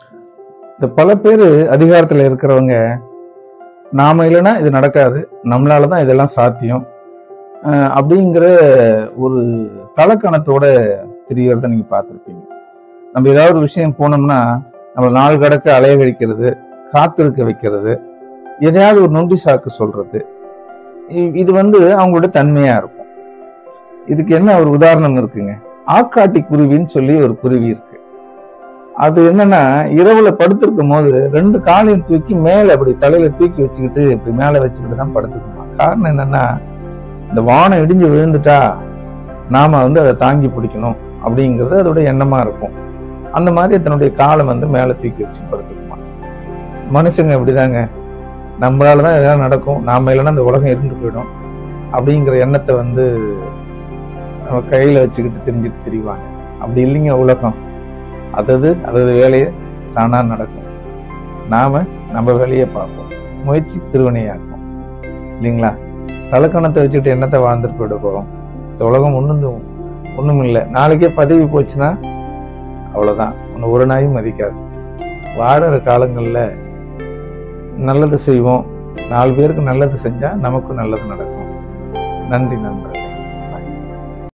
இந்த பல பேர் அதிகாரத்துல இருக்கிறவங்க நாம இல்லைன்னா இது நடக்காது நம்மளால தான் இதெல்லாம் சாத்தியம் அஹ் அப்படிங்கிற ஒரு தலக்கணத்தோட தெரியறத நீங்க பார்த்துருப்பீங்க நம்ம ஏதாவது ஒரு விஷயம் போனோம்னா நம்ம நாள் கடக்க அலைய வைக்கிறது காத்திருக்க வைக்கிறது எதையாவது ஒரு நொண்டி சாக்கு சொல்றது இ- இது வந்து அவங்களோட தன்மையா இருக்கும் இதுக்கு என்ன ஒரு உதாரணம் இருக்குங்க ஆக்காட்டி குருவின்னு சொல்லி ஒரு குருவி இருக்கு அது என்னன்னா இரவுல படுத்திருக்கும் போது ரெண்டு காலையும் தூக்கி மேல அப்படி தலையில தூக்கி வச்சுக்கிட்டு இப்படி மேல வச்சுக்கிட்டு தான் படுத்துக்குமா காரணம் என்னன்னா இந்த வானம் இடிஞ்சு விழுந்துட்டா நாம வந்து அதை தாங்கி பிடிக்கணும் அப்படிங்கிறது அதோட எண்ணமா இருக்கும் அந்த மாதிரி தன்னுடைய காலை வந்து மேல தூக்கி வச்சு படுத்துக்குமா மனுஷங்க இப்படிதாங்க நம்மளால தான் எதாவது நடக்கும் நாம இல்லைன்னா இந்த உலகம் இருந்து போயிடும் அப்படிங்கிற எண்ணத்தை வந்து நம்ம கையில வச்சுக்கிட்டு தெரிஞ்சுட்டு திரிவாங்க அப்படி இல்லைங்க உலகம் அதது அதது வேலையை தானா நடக்கும் நாம நம்ம வேலையை பார்ப்போம் முயற்சி திருவினையாக்கும் இல்லைங்களா தலக்கணத்தை வச்சுக்கிட்டு என்னத்தை வாழ்ந்துட்டு போயிட போறோம் இந்த உலகம் ஒண்ணும் ஒண்ணும் இல்லை நாளைக்கே பதவி போச்சுன்னா அவ்வளவுதான் உன்னை ஒரு நாயும் மதிக்காது வாடுற காலங்கள்ல நல்லது செய்வோம் நாலு பேருக்கு நல்லது செஞ்சா நமக்கும் நல்லது நடக்கும் நன்றி நண்பர்களே